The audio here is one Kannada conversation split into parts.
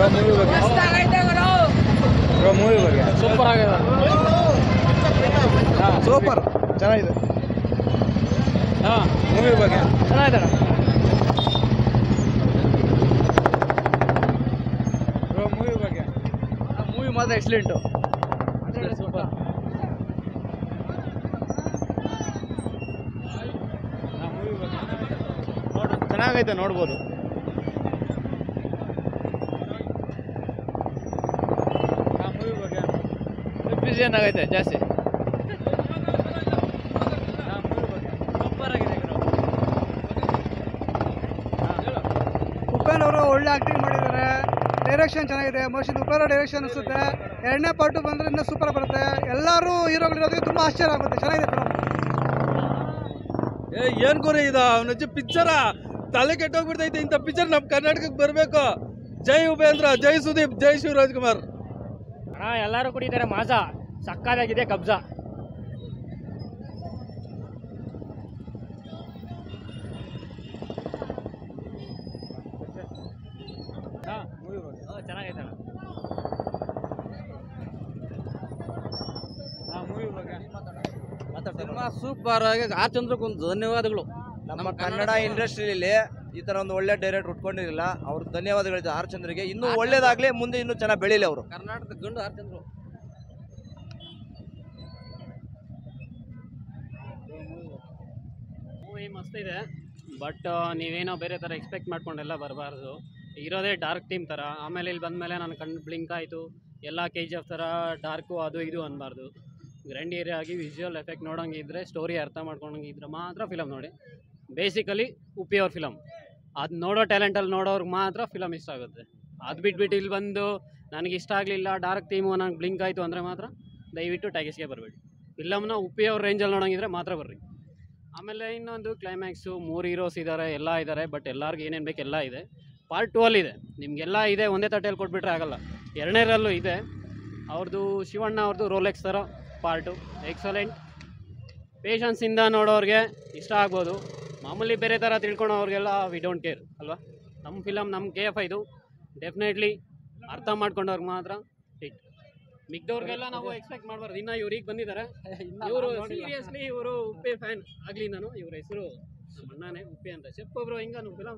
ಮೂವಿ ಬಗ್ಗೆ ಬ್ರೋ ಮೂವಿ ಬಗ್ಗೆ ಸೂಪರ್ ಆಗಿದೆ ಸೂಪರ್ ಚೆನ್ನಾಗಿದೆ ಹಾಂ ಮೂವಿ ಬಗ್ಗೆ ಚೆನ್ನಾಗಿದೆ ಬ್ರೋ ಮೂವಿ ಬಗ್ಗೆ ಮೂವಿ ಮಾತ್ರ ಎಕ್ಸಲೆಂಟು ಸೂಪರ್ ಮೂವಿ ಬಗ್ಗೆ ನೋಡು ಚೆನ್ನಾಗೈತೆ ನೋಡ್ಬೋದು ಮೂವಿ ಬಗ್ಗೆ ಬಿಸಿಯನ್ ಆಗೈತೆ ಜಾಸ್ತಿ ಮೂವಿ ಬಗ್ಗೆ ಸೂಪರ್ ಆಗಿದೆ ಉಪೇನ್ ಅವರು ಒಳ್ಳೆ ಆಕ್ಟಿಂಗ್ ಮಾಡಿದ್ದಾರೆ ಡೈರೆಕ್ಷನ್ ಚೆನ್ನಾಗಿದೆ ಮೋಸ್ಟ್ಲಿ ಉಪೇನ್ ಡೈರೆಕ್ಷನ್ ಅನಿಸುತ್ತೆ ಎರಡನೇ ಪಾರ್ಟು ಬಂದರೆ ಇನ್ನೂ ಸೂಪರ್ ಬರುತ್ತೆ ಎಲ್ಲರೂ ಹೀರೋಗಳಿರೋದಕ್ಕೆ ತುಂಬ ಆಶ್ಚರ್ಯ ಆಗುತ್ತೆ ಚೆನ್ನಾಗಿದೆ ಫಿಲಮ್ ಏ ಏನ್ ಗುರು ಇದು ಅವನ ಪಿಕ್ಚರ ತಲೆ ಕೆಟ್ಟೋಗ್ಬಿಡ್ತೈತೆ ಇಂಥ ಪಿಕ್ಚರ್ ನಮ್ಮ ಕರ್ನಾಟಕಕ್ಕೆ ಬರಬೇಕು ಜೈ ಉಪೇಂದ್ರ ಜೈ ಸುದೀಪ್ ಜೈ ಶಿವರಾಜ್ ಕುಮಾರ್ ಅಣ್ಣ ಎಲ್ಲರೂ ಕುಡಿತಾರೆ ಮಾಜಾ ಸಕ್ಕದಾಗಿದೆ ಕಬ್ಜಾ ಮೂವಿ ಬಗ್ಗೆ ಚೆನ್ನಾಗೈತೆ ಅಣ್ಣ ಹಾಂ ಮೂವಿ ಬಗ್ಗೆ ಸಿನಿಮಾ ಸೂಪರ್ ಆಗಿ ಆರ್ ಚಂದ್ರಕ್ಕೊಂದು ಧನ್ಯವಾದಗಳು ನಮ್ಮ ಕನ್ನಡ ಇಂಡಸ್ಟ್ರಿಯಲ್ಲಿ ಈ ತರ ಒಂದು ಒಳ್ಳೆ ಡೈರೆಕ್ಟರ್ ಉಟ್ಕೊಂಡಿರಲಿಲ್ಲ ಅವ್ರ ಧನ್ಯವಾದಗಳು ಆರ್ ಚಂದ್ರಿಗೆ ಇನ್ನೂ ಒಳ್ಳೇದಾಗ್ಲಿ ಮುಂದೆ ಇನ್ನೂ ಚೆನ್ನಾಗಿ ಬೆಳೀಲಿ ಅವರು ಕರ್ನಾಟಕದ ಗಂಡು ಆರ್ ಚಂದ್ರು ಮೂವಿ ಮಸ್ತ್ ಇದೆ ಬಟ್ ನೀವೇನೋ ಬೇರೆ ಥರ ಎಕ್ಸ್ಪೆಕ್ಟ್ ಮಾಡ್ಕೊಂಡೆಲ್ಲ ಬರಬಾರ್ದು ಇರೋದೇ ಡಾರ್ಕ್ ಥೀಮ್ ಥರ ಆಮೇಲೆ ಇಲ್ಲಿ ಬಂದಮೇಲೆ ನನ್ನ ಕಣ್ಣು ಬ್ಲಿಂಕ್ ಆಯಿತು ಎಲ್ಲ ಕೆ ಜಿ ಎಫ್ ಥರ ಡಾರ್ಕು ಅದು ಇದು ಅನ್ನಬಾರ್ದು ಗ್ರ್ಯಾಂಡ್ ಏರಿಯಾ ಆಗಿ ವಿಜುವಲ್ ಎಫೆಕ್ಟ್ ನೋಡೋಂಗಿದ್ರೆ ಸ್ಟೋರಿ ಅರ್ಥ ಮಾಡ್ಕೊಂಡಂಗಿದ್ರೆ ಮಾತ್ರ ಫಿಲಮ್ ನೋಡಿ ಬೇಸಿಕಲಿ ಉಪ್ಪಿ ಅವ್ರ ಫಿಲಮ್ ಅದು ನೋಡೋ ಟ್ಯಾಲೆಂಟಲ್ಲಿ ನೋಡೋರ್ಗೆ ಮಾತ್ರ ಫಿಲಮ್ ಇಷ್ಟ ಆಗುತ್ತೆ ಅದು ಬಿಟ್ಬಿಟ್ಟು ಇಲ್ಲಿ ಬಂದು ನನಗೆ ಇಷ್ಟ ಆಗಲಿಲ್ಲ ಡಾರ್ಕ್ ಥೀಮು ನನಗೆ ಬ್ಲಿಂಕ್ ಆಯಿತು ಅಂದರೆ ಮಾತ್ರ ದಯವಿಟ್ಟು ಟ್ಯಾಗಿಸ್ಗೆ ಬರಬೇಡಿ ಫಿಲಮ್ನ ಉಪ್ಪಿ ಅವ್ರ ರೇಂಜಲ್ಲಿ ನೋಡೋಂಗಿದ್ರೆ ಮಾತ್ರ ಬರ್ರಿ ಆಮೇಲೆ ಇನ್ನೊಂದು ಕ್ಲೈಮ್ಯಾಕ್ಸು ಮೂರು ಹೀರೋಸ್ ಇದ್ದಾರೆ ಎಲ್ಲ ಇದ್ದಾರೆ ಬಟ್ ಎಲ್ಲರಿಗೂ ಏನೇನು ಬೇಕು ಎಲ್ಲ ಇದೆ ಪಾರ್ಟ್ ಟೂ ಅಲ್ಲಿ ಇದೆ ನಿಮಗೆಲ್ಲ ಇದೆ ಒಂದೇ ತಟ್ಟೆಯಲ್ಲಿ ಕೊಟ್ಬಿಟ್ರೆ ಆಗಲ್ಲ ಎರಡನೇರಲ್ಲೂ ಇದೆ ಅವ್ರದ್ದು ಶಿವಣ್ಣ ಅವ್ರದ್ದು ರೋಲೆಕ್ಸ್ ಥರ ಪಾರ್ಟು ಎಕ್ಸಲೆಂಟ್ ಪೇಷನ್ಸಿಂದ ನೋಡೋರಿಗೆ ಇಷ್ಟ ಆಗ್ಬೋದು ಮಾಮೂಲಿ ಬೇರೆ ಥರ ತಿಳ್ಕೊಳೋರಿಗೆಲ್ಲ ವಿ ಡೋಂಟ್ ಕೇರ್ ಅಲ್ವಾ ನಮ್ಮ ಫಿಲಮ್ ನಮ್ಮ ಕೆ ಎಫ್ ಇದು ಡೆಫಿನೆಟ್ಲಿ ಅರ್ಥ ಮಾಡ್ಕೊಂಡವ್ರಿಗೆ ಮಾತ್ರ ಹಿಟ್ ಮಿಗ್ದವ್ರಿಗೆಲ್ಲ ನಾವು ಎಕ್ಸ್ಪೆಕ್ಟ್ ಮಾಡಬಾರ್ದು ಇನ್ನು ಇವ್ರಿಗೆ ಬಂದಿದ್ದಾರೆ ಇವರು ಸೀರಿಯಸ್ಲಿ ಇವರು ಉಪ್ಪೆ ಫ್ಯಾನ್ ಆಗಲಿ ನಾನು ಇವ್ರ ಹೆಸರು ನಮ್ಮ ಅಣ್ಣನೇ ಉಪ್ಪೆ ಅಂತ ಚೆಪ್ ಒಬ್ರು ಹಿಂಗ ಫಿಲಮ್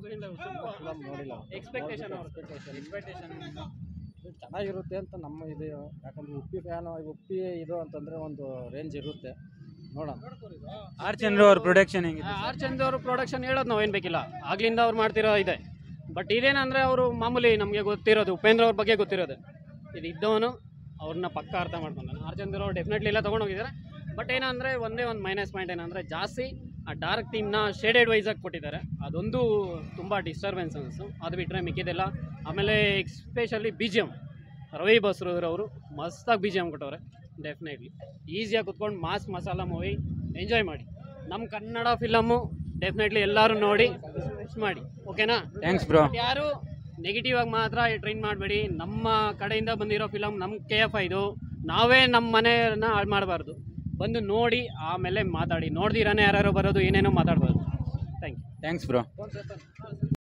ನೋಡಿಲ್ಲ ಎಕ್ಸ್ಪೆಕ್ಟೇಷನ್ ಅವ್ರ ಎಕ್ಸ್ಪೆಕ್ಟೇಷನ್ ಚೆನ್ನಾಗಿರುತ್ತೆ ಅಂತ ನಮ್ಮ ಇದು ಯಾಕಂದ್ರೆ ಉಪ್ಪಿ ಫ್ಯಾನ್ ಉಪ್ಪಿ ಇದು ಅಂತಂದ್ರೆ ಒಂದು ರೇಂಜ್ ಇರುತ್ತೆ ನೋಡೋಣ ಆರ್ ಚಂದ್ರು ಅವ್ರ ಪ್ರೊಡಕ್ಷನ್ ಹೆಂಗಿದೆ ಆರ್ ಚಂದ್ ಅವರು ಪ್ರೊಡಕ್ಷನ್ ಹೇಳೋದು ನಾವೇನು ಬೇಕಿಲ್ಲ ಆಗ್ಲಿಂದ ಅವ್ರು ಮಾಡ್ತಿರೋ ಇದೆ ಬಟ್ ಇದೇನಂದ್ರೆ ಅವರು ಮಾಮೂಲಿ ನಮಗೆ ಗೊತ್ತಿರೋದು ಉಪೇಂದ್ರ ಅವ್ರ ಬಗ್ಗೆ ಗೊತ್ತಿರೋದು ಇದು ಇದ್ದವನು ಅವ್ರನ್ನ ಪಕ್ಕ ಅರ್ಥ ಮಾಡ್ಕೊಂಡಾನೆ ಆರ್ ಚಂದ್ರ ಅವ್ರು ಡೆಫಿನೆಟ್ಲಿ ಎಲ್ಲ ತೊಗೊಂಡೋಗಿದ್ದಾರೆ ಬಟ್ ಏನಂದರೆ ಒಂದೇ ಒಂದು ಮೈನಸ್ ಪಾಯಿಂಟ್ ಏನಂದರೆ ಜಾಸ್ತಿ ಆ ಡಾರ್ಕ್ ಥೀಮ್ನ ಶೇಡೆಡ್ ವೈಸಾಗಿ ಕೊಟ್ಟಿದ್ದಾರೆ ಅದೊಂದು ತುಂಬ ಡಿಸ್ಟರ್ಬೆನ್ಸ್ ಅನಿಸ್ತು ಅದು ಬಿಟ್ಟರೆ ಮಿಕ್ಕಿದೆಲ್ಲ ಆಮೇಲೆ especially B G M Ravi ಬಸ್ರೂರವರು ಮಸ್ತಾಗಿ ಬಿ ಜಿ ಎಮ್ ಕೊಟ್ಟವ್ರೆ ಡೆಫಿನೆಟ್ಲಿ ಈಸಿಯಾಗಿ ಕುತ್ಕೊಂಡು ಮಾಸ್ ಮಸಾಲ ಮೂವಿ ಎಂಜಾಯ್ ಮಾಡಿ ನಮ್ಮ ಕನ್ನಡ ಫಿಲಮ್ಮು ಡೆಫಿನೆಟ್ಲಿ ಎಲ್ಲರೂ ನೋಡಿ ವಿಶ್ ಮಾಡಿ ಓಕೆನಾ ಥ್ಯಾಂಕ್ಸ್ ಬ್ರೋ ಯಾರು ನೆಗೆಟಿವ್ ಆಗಿ ಮಾತ್ರ ಟ್ರೈನ್ ಮಾಡಬೇಡಿ ನಮ್ಮ ಕಡೆಯಿಂದ ಬಂದಿರೋ ಫಿಲಮ್ ನಮ್ಮ ಕೆ ಎಫ್ ಇದು ನಾವೇ ನಮ್ಮ ಮನೆಯನ್ನ ಹಾಳು ಮಾಡಬಾರ್ದು ಬಂದು ನೋಡಿ ಆಮೇಲೆ ಮಾತಾಡಿ ನೋಡ್ದಿರಾನೆ ಯಾರ್ಯಾರು ಬರೋದು ಏನೇನೋ ಮಾತಾಡ್ಬೋದು ಥ್ಯಾಂಕ್ ಯು ಥ್ಯಾಂಕ್ಸ್ ಬ್ರೋ